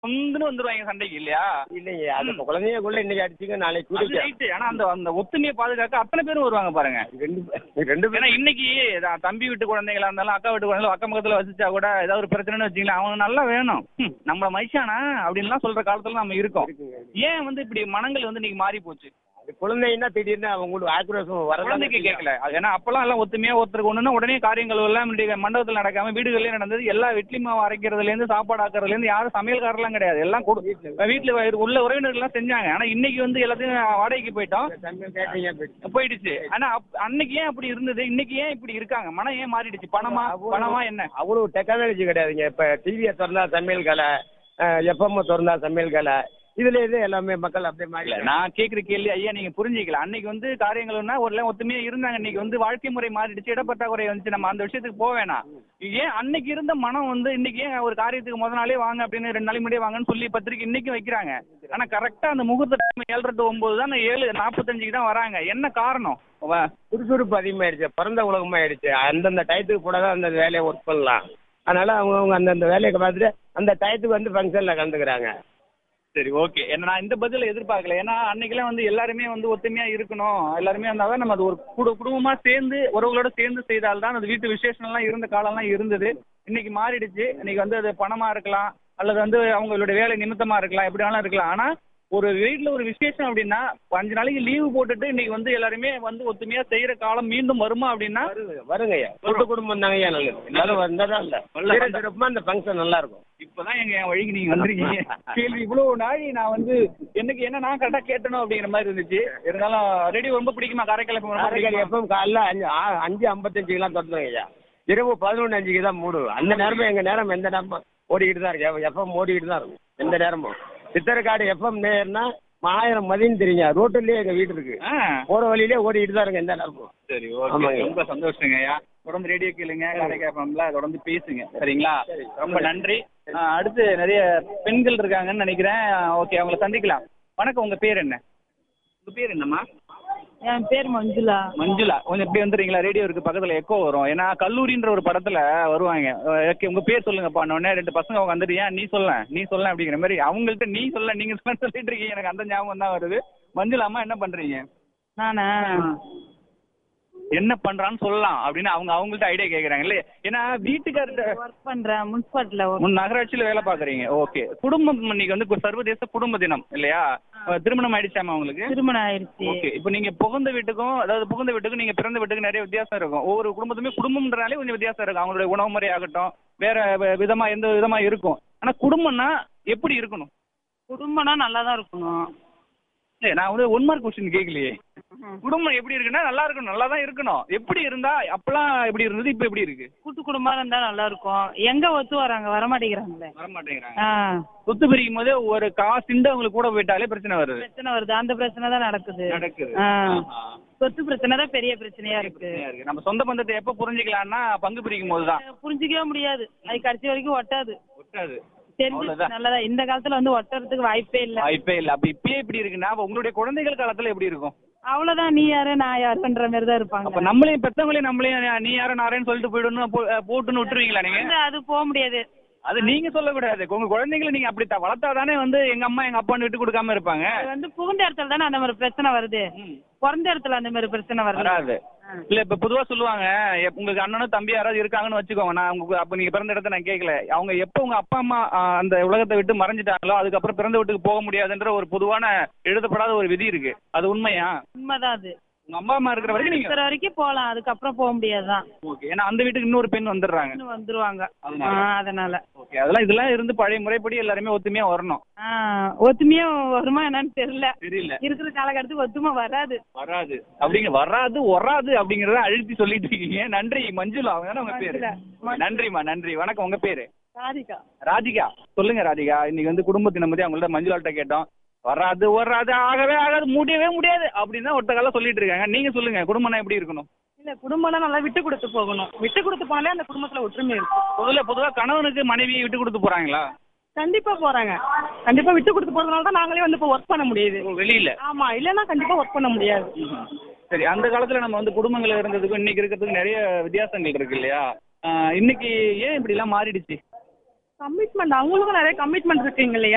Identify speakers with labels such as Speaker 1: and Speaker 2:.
Speaker 1: பொந்துன்னு வந்துருவாங்க சண்டைக்கு இல்லையா
Speaker 2: இல்லைங்க அந்த குழந்தையக்குள்ள இன்னைக்கு அடிச்சுங்க நாளைக்கு
Speaker 1: அது
Speaker 2: கூட்டிக்க
Speaker 1: ரைட்டு ஆனா அந்த அந்த ஒத்துமையை பாதுகாக்க அத்தனை பேரும் வருவாங்க பாருங்க
Speaker 2: ரெண்டு பே- ரெண்டு பேரும்
Speaker 1: ஏன்னா இன்னைக்கு தான் தம்பி வீட்டு குழந்தைங்களா இருந்தாலும் அக்கா வீட்டு குழந்தைங்களும் அக்கம் பக்கத்துல வசிச்சா கூட ஏதாவது ஒரு பிரச்சனைன்னு வச்சுங்களேன் அவங்க நல்லா வேணும் ஹம், நம்மள மனுஷானா அப்படின்லாம் சொல்ற காலத்துல நம்ம இருக்கோம்
Speaker 2: இருக்குங்க.
Speaker 1: ஏன் வந்து இப்படி மனங்கள் வந்து இன்னைக்கு மாறி போச்சு
Speaker 2: அது குழந்தைன்னா திடீர்னு அவங்களுக்கு ஆக்ரோஷம்
Speaker 1: குழந்தைக்கு
Speaker 2: வரதான்
Speaker 1: கேட்கல அது ஏன்னா அப்பெல்லாம் எல்லாம் ஒத்துமையா ஒருத்தருக்கு ஒண்ணுன்னா உடனே காரியங்கள் எல்லாம் இப்படி மண்டபத்தில் நடக்காம வீடுகள்லயே நடந்தது எல்லா இட்லி மாவு அரைக்கிறதுல இருந்து சாப்பாடு ஆக்குறதுல இருந்து யாரும் சமையல்காரெல்லாம் கிடையாது எல்லாம் கொடு- வீட்டுல உள்ள உறவினர்கள் எல்லாம் செஞ்சாங்க ஆனா இன்னைக்கு வந்து எல்லாத்தையும் வாடகைக்கு போயிட்டோம்
Speaker 2: சமையல் கேட்டீங்க போயிடுச்சு.
Speaker 1: போயிடுச்சு ஆனா அப்- அன்னைக்கு ஏன் அப்படி இருந்தது இன்னைக்கு ஏன் இப்படி இருக்காங்க மனம் ஏன் மாறிடுச்சு பணமா பணமா என்ன
Speaker 2: அவ்வளவு டெக்னாலஜி கிடையாதுங்க இப்ப டிவியை திறந்தா சமையல் கலை எஃப்எம் திறந்தா சமையல் கலை இதுல இது எல்லாமே மக்கள் அப்படியே
Speaker 1: இல்ல
Speaker 2: மாறி
Speaker 1: நான் கேக்குற கேள்வி ஐயா நீங்க புரிஞ்சிக்கல அன்னைக்கு வந்து காரியங்கள்னா ஒரு எல்லாம் ஒத்துமையா இருந்தாங்க இன்னைக்கு வந்து வாழ்க்கை முறை மாறிடுச்சு இடப்பற்றாக்குறை வந்துச்சு நம்ம அந்த விஷயத்துக்கு போக வேணாம் ஏன் அன்னைக்கு இருந்த மனம் வந்து இன்னைக்கு ஏன் ஒரு காரியத்துக்கு முத நாளே வாங்க அப்படின்னு ரெண்டு நாளைக்கு முன்னாடியே வாங்கன்னு சொல்லி பத்திரிக்கை இன்னைக்கு வைக்கிறாங்க ஆனா கரெக்டா அந்த முகூர்த்த டைம் ஏழரை டு ஒன்பது தான் ஏழு நாற்பத்தஞ்சுக்கு தான் வராங்க என்ன காரணம் வ-
Speaker 2: சுறுசுறுப்பு அதிகமாயிடுச்சு பிறந்த உலகமாயிடுச்சு அந்தந்த டயத்துக்கு கூட தான் அந்த வேலையை ஒர்க் பண்ணலாம் அதனால அவங்க அவங்க அந்தந்த வேலையை பார்த்துட்டு அந்த டயத்துக்கு வந்து ஃபங்க்ஷனில் கலந்துக்கிறாங்க
Speaker 1: சரி ஓகே என்ன நான் இந்த பதில எதிர்பார்க்கல ஏன்னா அன்னைக்கெல்லாம் வந்து எல்லாருமே வந்து ஒத்துமையா இருக்கணும் எல்லாருமே இருந்தாதான் நம்ம அது ஒரு குடு குடும்பமா சேர்ந்து உறவுகளோட சேர்ந்து செய்தால்தான் அது வீட்டு விசேஷம் எல்லாம் இருந்த காலம்லாம் இருந்தது இன்னைக்கு மாறிடுச்சு இன்னைக்கு வந்து அது பணமா இருக்கலாம் அல்லது வந்து அவங்களுடைய வேலை நிமித்தமா இருக்கலாம் எப்படி வேணாலும் இருக்கலாம் ஆனா ஒரு வீட்ல ஒரு விசேஷம் அப்படின்னா அஞ்சு நாளைக்கு லீவு போட்டுட்டு இன்னைக்கு வந்து எல்லாருமே வந்து ஒத்துமையா செய்யற காலம் மீண்டும் வருமா அப்படின்னா
Speaker 2: வருங்க வருங்கய்யா கூட்டு குடும்பம் தாங்கய்யா நல்லது எல்லாரும் வந்தால் தான் இல்லை
Speaker 1: நல்ல-
Speaker 2: சீர சிறப்புமா அந்த ஃபங்க்ஷன் நல்லா இருக்கும்
Speaker 1: இப்பதான் எங்க என் வழிக்கு நீங்க வந்திருக்கீங்க கேள்வி இவ்வளவு நாளி நான் வந்து எனக்கு என்ன நான் கரெக்டா கேட்டணும் அப்படிங்கிற மாதிரி இருந்துச்சு இருந்தாலும் ரேடியோ ரொம்ப பிடிக்குமா காரைக்கால் FM ரொம்ப
Speaker 2: காரைக்கால்
Speaker 1: பிடிக்குமா?
Speaker 2: எப்பவும் காலைல அஞ்சு ஆ- அஞ்சு ஐம்பத்தஞ்சுக்கெல்லாம் திறந்துங்க ஐயா இரவு பதினொன்று அஞ்சுக்கு தான் மூடுவோம் அந்த நேரமும் எங்கள் நேரம் எந்த நேரமும் ஓடிக்கிட்டு தான் இருக்கு எஃப்எம் ஓடிக்கிட்டு தான் இருக்கும் எந்த நேரமும் சித்தரக்காடு எஃப்எம் நேர்னா ஆயிரம் மதின்னு தெரியுங்க ரோட்டுலயே எங்கள் வீடு இருக்கு
Speaker 1: ஆ,
Speaker 2: போகிற வழியிலே ஓடிக்கிட்டு தான் இருக்கு எந்த நேரமும்
Speaker 1: சரி ஓகே
Speaker 2: ஆமாங்க.
Speaker 1: ரொம்ப சந்தோஷங்க ஐயா தொடர்ந்து ரேடியோ கேளுங்க காரைக்கால் FMல தொடர்ந்து பேசுங்க சரிங்களா ரொம்ப நன்றி ஆ, அடுத்து நிறைய பெண்கள் இருக்காங்கன்னு நினைக்கிறேன் ஓகே அவங்கள சந்திக்கலாம் வணக்கம் உங்க பேர் என்ன உங்க பேர் என்னம்மா
Speaker 3: என் பேர் மஞ்சுளா
Speaker 1: மஞ்சுளா கொஞ்சம் இப்படி வந்துடுறீங்களா ரேடியோ இருக்கு பக்கத்துல எக்கோ வரும் ஏன்னா கல்லூரின்ற ஒரு படத்துல வருவாங்க ஓகே உங்க பேர் சொல்லுங்கப்பா உடனே ரெண்டு பசங்க அவங்க வந்துட்டு ஏன் நீ சொல்ல நீ சொல்ல அப்படிங்கிற மாதிரி அவங்கள்ட்ட நீ சொல்ல நீங்க சொல்ல சொல்லிட்டு இருக்கீங்க எனக்கு அந்த ஞாபகம் தான் வருது மஞ்சுளா அம்மா என்ன பண்றீங்க
Speaker 3: நானா
Speaker 1: என்ன பண்றான்னு சொல்லலாம் அப்படின்னு அவங்க அவங்கள்ட்ட ஐடியா கேக்குறாங்க இல்லையா ஏன்னா வீட்டுக்கார்ட்ட
Speaker 3: ஒர்க் பண்றேன் முனிசிபாலிட்டில ஒர்க்
Speaker 1: முன் நகராட்சியில வேலை பாக்குறீங்க ஓகே குடும்பம் இன்னைக்கு வந்து கு- சர்வதேச குடும்ப தினம் இல்லையா அஹ் திருமணம் ஆயிடுச்சாமா உங்களுக்கு
Speaker 3: திருமணம் ஆயிடுச்சு
Speaker 1: ஓகே இப்போ நீங்க புகுந்த வீட்டுக்கும் அதாவது புகுந்த வீட்டுக்கும் நீங்க பிறந்த வீட்டுக்கும் நிறைய வித்தியாசம் இருக்கும் ஒவ்வொரு குடும்பத்துமே குடும்பம்ன்றனாலே கொஞ்சம் வித்தியாசம் இருக்கும் அவங்களுடைய உணவு முறை ஆகட்டும் வேற வ- விதமா எந்த விதமா இருக்கும் ஆனா குடும்பம்னா எப்படி இருக்கணும்
Speaker 3: குடும்பம்னா நல்லா தான் இருக்கணும்
Speaker 1: இல்ல நான் வந்து ஒன் மார்க் கொஸ்டின் கேட்கலையே குடும்பம் எப்படி இருக்குன்னா நல்லா இருக்கணும் நல்லா தான் இருக்கணும் எப்படி இருந்தா அப்பெல்லாம் எப்படி இருந்தது இப்போ எப்படி இருக்கு
Speaker 3: கூட்டு குடும்பமா இருந்தா நல்லா இருக்கும் எங்க ஒத்து வராங்க வர மாட்டேங்கிறாங்களே
Speaker 1: வர மாட்டேங்கிறாங்க
Speaker 3: ஆ
Speaker 1: சொத்து பிரிக்கும் போதே ஒரு காசுண்டு அவங்களுக்கு கூட போயிட்டாலே பிரச்சனை வருது
Speaker 3: பிரச்சனை வருது அந்த பிரச்சனை தான் நடக்குது
Speaker 1: நடக்குது
Speaker 3: ஆ.
Speaker 1: ஆஹா.
Speaker 3: சொத்து பிரச்சனை தான் பெரிய பிரச்சனையா இருக்கு
Speaker 1: பிரச்சனையா இருக்கு நம்ம சொந்த பந்தத்தை எப்ப புரிஞ்சுக்கலாம்னா பங்கு பிரிக்கும் போது தான்
Speaker 3: புரிஞ்சிக்கவே முடியாது அது கடைசி வரைக்கும் ஒட்டாது
Speaker 1: ஒட்டாது
Speaker 3: தெரிஞ்சு
Speaker 1: அவ்வளவுதான்.
Speaker 3: நல்லதா இந்த காலத்துல வந்து ஒட்டுறதுக்கு வாய்ப்பே இல்ல
Speaker 1: வாய்ப்பே இல்ல அப்ப இப்பயே இப்படி இருக்குன்னா அப்ப உங்களுடைய குழந்தைகள் காலத்துல எப்படி இருக்கும்
Speaker 3: அவ்வளவுதான் நீ யாரு நான் யாருன்ற மாதிரி தான்
Speaker 1: அப்ப
Speaker 3: இருப்பாங்க
Speaker 1: நம்மளையும் பெத்தவங்களையும் நம்மளையும் நீ யாரும் நாரேன்னு சொல்லிட்டு போயிடணும் போ- அஹ் போட்டுன்னு விட்டுருவீங்களா நீங்க
Speaker 3: வந்து அது போக முடியாது
Speaker 1: அது நீங்க சொல்லக்கூடாது உங்க குழந்தைங்களை நீங்க அப்படி த- வளர்த்தாதானே வந்து எங்க அம்மா எங்க அப்பான்னு விட்டு கொடுக்காம இருப்பாங்க
Speaker 3: அது வந்து புகுந்த இடத்துல தானே அந்த மாதிரி பிரச்சனை வருது பிறந்த இடத்துல அந்த மாதிரி பிரச்சனை வரல
Speaker 1: வராது இல்ல இப்ப பொதுவா சொல்லுவாங்க எப்- உங்களுக்கு அண்ணனும் தம்பி யாராவது இருக்காங்கன்னு வச்சுக்கோங்க நான் உங்களுக்கு அப்ப நீங்க பிறந்த இடத்த நான் கேட்கல அவங்க எப்ப உங்க அப்பா அம்மா ஆஹ், அந்த உலகத்தை விட்டு மறைஞ்சிட்டாங்களோ அதுக்கப்புறம் பிறந்த வீட்டுக்கு போக முடியாதுன்ற ஒரு பொதுவான எழுதப்படாத ஒரு விதி இருக்கு அது உண்மையா
Speaker 3: உண்மைதான் அது
Speaker 1: உங்க அம்மா அம்மா இருக்கிற வரைக்கும் நீங்க
Speaker 3: இருக்கிற வரைக்கும் போலாம் அதுக்கப்புறம் போக முடியாதுதான்
Speaker 1: ஓகே ஏன்னா அந்த வீட்டுக்கு இன்னொரு பெண் வந்துடுறாங்க
Speaker 3: இன்னும் வந்துருவாங்க
Speaker 1: அதனால.
Speaker 3: ஆ, அதனால
Speaker 1: ஓகே அதெல்லாம் இதெல்லாம் இருந்து பழைய முறைப்படி எல்லாருமே ஒத்துமையா வரணும்
Speaker 3: ஆ, ஒத்துமையும் வருமா என்னன்னு தெரியல
Speaker 1: தெரியல
Speaker 3: இருக்கிற காலகட்டத்துக்கு ஒத்துமை வராது
Speaker 1: வராது அப்படிங்க வராது வராது அப்படிங்கறத அழுத்தி சொல்லிட்டு இருக்கீங்க நன்றி மஞ்சுளா அவங்க உங்க பேரு
Speaker 3: மஞ்சுளா.
Speaker 1: நன்றிம்மா நன்றி வணக்கம் உங்க பேரு
Speaker 3: சாரிக்கா
Speaker 1: ராதிகா சொல்லுங்க ராதிகா இன்னைக்கு வந்து குடும்பத்தின பத்தி அவங்கள்ட்ட மஞ்சுளாட்ட கேட்டோம் வராது வராது ஆகவே ஆகாது முடியவே முடியாது அப்படின்னு தான் ஒருத்த காலம் சொல்லிட்டு இருக்காங்க நீங்க சொல்லுங்க குடும்பம்னா எப்படி இருக்கணும்
Speaker 3: இல்ல குடும்பம்னா நல்லா விட்டு கொடுத்து போகணும் விட்டு கொடுத்து போனாலே அந்த குடும்பத்துல ஒற்றுமை இருக்கும்
Speaker 1: பொதுல பொதுவா கணவனுக்கு மனைவியை விட்டு கொடுத்து போறாங்களா
Speaker 3: கண்டிப்பா போறாங்க கண்டிப்பா விட்டு கொடுத்து போறதுனால தான் நாங்களே வந்து இப்போ ஒர்க் பண்ண முடியுது
Speaker 1: ஓ, வெளியில
Speaker 3: ஆமா இல்லைன்னா கண்டிப்பா ஒர்க் பண்ண முடியாது
Speaker 1: சரி அந்த காலத்துல நம்ம வந்து குடும்பங்கள் இருந்ததுக்கும் இன்னைக்கு இருக்கிறதுக்கு நிறைய வித்தியாசங்கள் இருக்கு இல்லையா ஆஹ் இன்னைக்கு ஏன் இப்படி எல்லாம் மாறிடுச்சு
Speaker 3: கமிட்மெண்ட் அவங்களுக்கும் நிறைய கமிட்மெண்ட் இருக்குங்க இல்லையா